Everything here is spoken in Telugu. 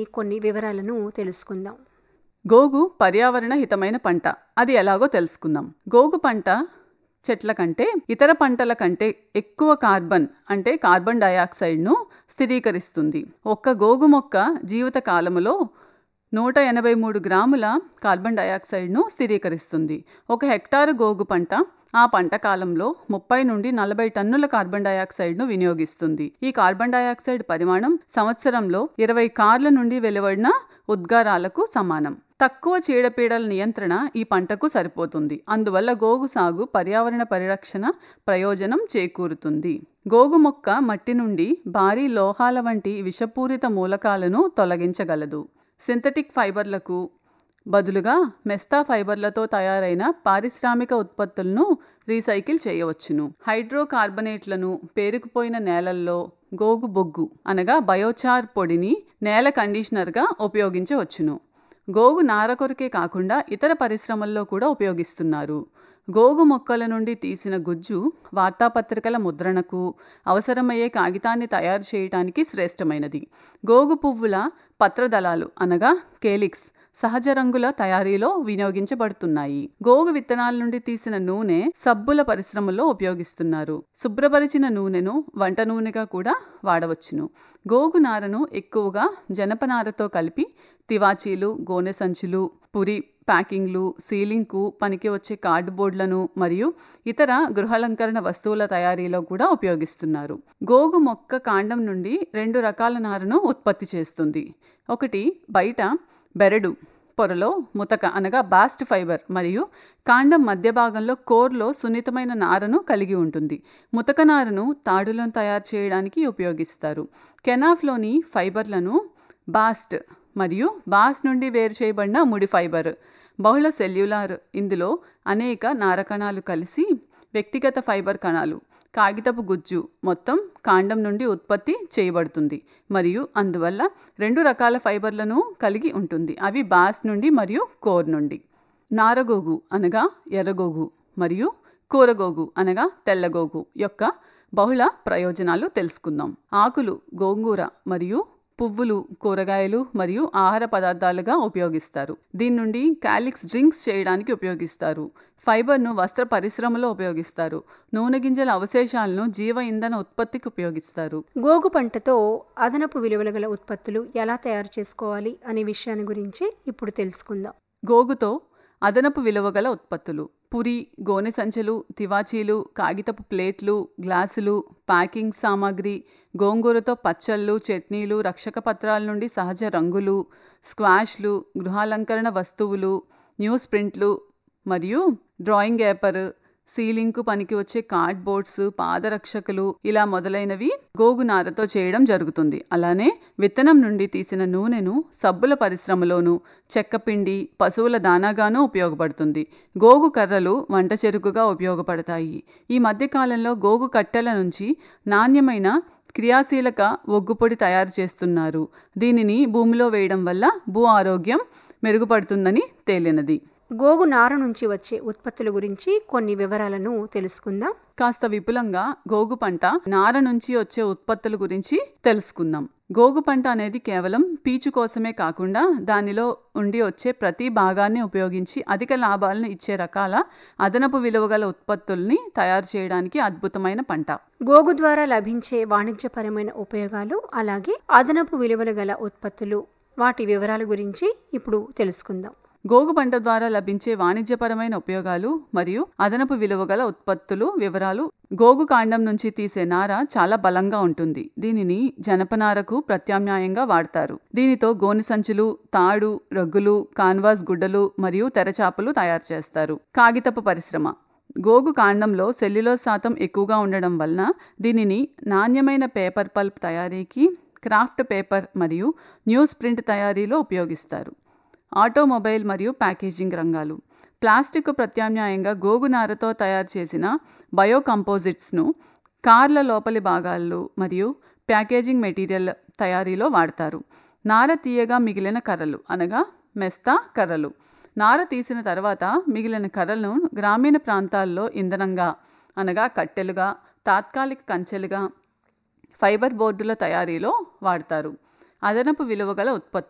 కొన్ని వివరాలను తెలుసుకుందాం గోగు పర్యావరణ హితమైన పంట అది ఎలాగో తెలుసుకుందాం గోగు పంట చెట్ల కంటే ఇతర పంటల కంటే ఎక్కువ కార్బన్ అంటే కార్బన్ డయాక్సైడ్ను స్థిరీకరిస్తుంది ఒక్క గోగు మొక్క జీవిత కాలములో నూట ఎనభై మూడు గ్రాముల కార్బన్ డయాక్సైడ్ను స్థిరీకరిస్తుంది ఒక హెక్టారు గోగు పంట ఆ పంట కాలంలో ముప్పై నుండి నలభై టన్నుల కార్బన్ డయాక్సైడ్ను వినియోగిస్తుంది ఈ కార్బన్ డయాక్సైడ్ పరిమాణం సంవత్సరంలో ఇరవై కార్ల నుండి వెలువడిన ఉద్గారాలకు సమానం తక్కువ చీడపీడల నియంత్రణ ఈ పంటకు సరిపోతుంది అందువల్ల గోగు సాగు పర్యావరణ పరిరక్షణ ప్రయోజనం చేకూరుతుంది గోగు మొక్క మట్టి నుండి భారీ లోహాల వంటి విషపూరిత మూలకాలను తొలగించగలదు సింథటిక్ ఫైబర్లకు బదులుగా మెస్తా ఫైబర్లతో తయారైన పారిశ్రామిక ఉత్పత్తులను రీసైకిల్ చేయవచ్చును హైడ్రోకార్బనేట్లను పేరుకుపోయిన నేలల్లో గోగు బొగ్గు అనగా బయోచార్ పొడిని నేల కండిషనర్గా ఉపయోగించవచ్చును గోగు నార కొరకే కాకుండా ఇతర పరిశ్రమల్లో కూడా ఉపయోగిస్తున్నారు గోగు మొక్కల నుండి తీసిన గుజ్జు వార్తాపత్రికల ముద్రణకు అవసరమయ్యే కాగితాన్ని తయారు చేయడానికి శ్రేష్టమైనది గోగు పువ్వుల పత్రదళాలు అనగా కేలిక్స్ సహజ రంగుల తయారీలో వినియోగించబడుతున్నాయి గోగు విత్తనాల నుండి తీసిన నూనె సబ్బుల పరిశ్రమలో ఉపయోగిస్తున్నారు శుభ్రపరిచిన నూనెను వంట నూనెగా కూడా వాడవచ్చును గోగు నారను ఎక్కువగా జనపనారతో కలిపి తివాచీలు గోనె సంచులు పురి ప్యాకింగ్లు సీలింగ్కు పనికి వచ్చే కార్డుబోర్డులను మరియు ఇతర గృహాలంకరణ వస్తువుల తయారీలో కూడా ఉపయోగిస్తున్నారు గోగు మొక్క కాండం నుండి రెండు రకాల నారను ఉత్పత్తి చేస్తుంది ఒకటి బయట బెరడు పొరలో ముతక అనగా బాస్ట్ ఫైబర్ మరియు కాండం మధ్య భాగంలో కోర్లో సున్నితమైన నారను కలిగి ఉంటుంది ముతక నారను తాడులను తయారు చేయడానికి ఉపయోగిస్తారు కెనాఫ్లోని ఫైబర్లను బాస్ట్ మరియు బాస్ నుండి వేరు చేయబడిన ముడి ఫైబర్ బహుళ సెల్యులార్ ఇందులో అనేక నారకణాలు కలిసి వ్యక్తిగత ఫైబర్ కణాలు కాగితపు గుజ్జు మొత్తం కాండం నుండి ఉత్పత్తి చేయబడుతుంది మరియు అందువల్ల రెండు రకాల ఫైబర్లను కలిగి ఉంటుంది అవి బాస్ నుండి మరియు కోర్ నుండి నారగోగు అనగా ఎర్రగోగు మరియు కూరగోగు అనగా తెల్లగోగు యొక్క బహుళ ప్రయోజనాలు తెలుసుకుందాం ఆకులు గోంగూర మరియు పువ్వులు కూరగాయలు మరియు ఆహార పదార్థాలుగా ఉపయోగిస్తారు దీని నుండి క్యాలిక్స్ డ్రింక్స్ చేయడానికి ఉపయోగిస్తారు ఫైబర్ను వస్త్ర పరిశ్రమలో ఉపయోగిస్తారు నూనె గింజల అవశేషాలను జీవ ఇంధన ఉత్పత్తికి ఉపయోగిస్తారు గోగు పంటతో అదనపు విలువలు గల ఉత్పత్తులు ఎలా తయారు చేసుకోవాలి అనే విషయాన్ని గురించి ఇప్పుడు తెలుసుకుందాం గోగుతో అదనపు విలువగల ఉత్పత్తులు పురి గోనె సంచులు తివాచీలు కాగితపు ప్లేట్లు గ్లాసులు ప్యాకింగ్ సామాగ్రి గోంగూరతో పచ్చళ్ళు చట్నీలు రక్షక పత్రాల నుండి సహజ రంగులు స్క్వాష్లు గృహాలంకరణ వస్తువులు న్యూస్ ప్రింట్లు మరియు డ్రాయింగ్ పేపర్ సీలింగ్కు పనికి వచ్చే కార్డ్ బోర్డ్స్ పాదరక్షకులు ఇలా మొదలైనవి గోగు నారతో చేయడం జరుగుతుంది అలానే విత్తనం నుండి తీసిన నూనెను సబ్బుల పరిశ్రమలోను చెక్కపిండి పశువుల దానాగాను ఉపయోగపడుతుంది గోగు కర్రలు వంట చెరుకుగా ఉపయోగపడతాయి ఈ మధ్యకాలంలో గోగు కట్టెల నుంచి నాణ్యమైన క్రియాశీలక ఒగ్గుపొడి తయారు చేస్తున్నారు దీనిని భూమిలో వేయడం వల్ల భూ ఆరోగ్యం మెరుగుపడుతుందని తేలినది గోగు నార నుంచి వచ్చే ఉత్పత్తుల గురించి కొన్ని వివరాలను తెలుసుకుందాం కాస్త విపులంగా గోగు పంట నార నుంచి వచ్చే ఉత్పత్తుల గురించి తెలుసుకుందాం గోగు పంట అనేది కేవలం పీచు కోసమే కాకుండా దానిలో ఉండి వచ్చే ప్రతి భాగాన్ని ఉపయోగించి అధిక లాభాలను ఇచ్చే రకాల అదనపు విలువగల ఉత్పత్తుల్ని తయారు చేయడానికి అద్భుతమైన పంట గోగు ద్వారా లభించే వాణిజ్యపరమైన ఉపయోగాలు అలాగే అదనపు విలువలు గల ఉత్పత్తులు వాటి వివరాల గురించి ఇప్పుడు తెలుసుకుందాం గోగు పంట ద్వారా లభించే వాణిజ్యపరమైన ఉపయోగాలు మరియు అదనపు విలువగల ఉత్పత్తులు వివరాలు గోగు కాండం నుంచి తీసే నార చాలా బలంగా ఉంటుంది దీనిని జనపనారకు ప్రత్యామ్నాయంగా వాడతారు దీనితో గోనె సంచులు తాడు రగ్గులు కాన్వాస్ గుడ్డలు మరియు తెరచాపలు తయారు చేస్తారు కాగితపు పరిశ్రమ గోగు కాండంలో సెల్యులోజ్ శాతం ఎక్కువగా ఉండడం వలన దీనిని నాణ్యమైన పేపర్ పల్ప్ తయారీకి క్రాఫ్ట్ పేపర్ మరియు న్యూస్ ప్రింట్ తయారీలో ఉపయోగిస్తారు ఆటోమొబైల్ మరియు ప్యాకేజింగ్ రంగాలు ప్లాస్టిక్ ప్రత్యామ్నాయంగా గోగునారతో తయారు చేసిన బయో కంపోజిట్స్ను కార్ల లోపలి భాగాలు మరియు ప్యాకేజింగ్ మెటీరియల్ తయారీలో వాడతారు నార తీయగా మిగిలిన కర్రలు అనగా మెస్తా కర్రలు నార తీసిన తర్వాత మిగిలిన కర్రలను గ్రామీణ ప్రాంతాల్లో ఇంధనంగా అనగా కట్టెలుగా తాత్కాలిక కంచెలుగా ఫైబర్ బోర్డుల తయారీలో వాడతారు అదనపు విలువగల ఉత్పత్తులు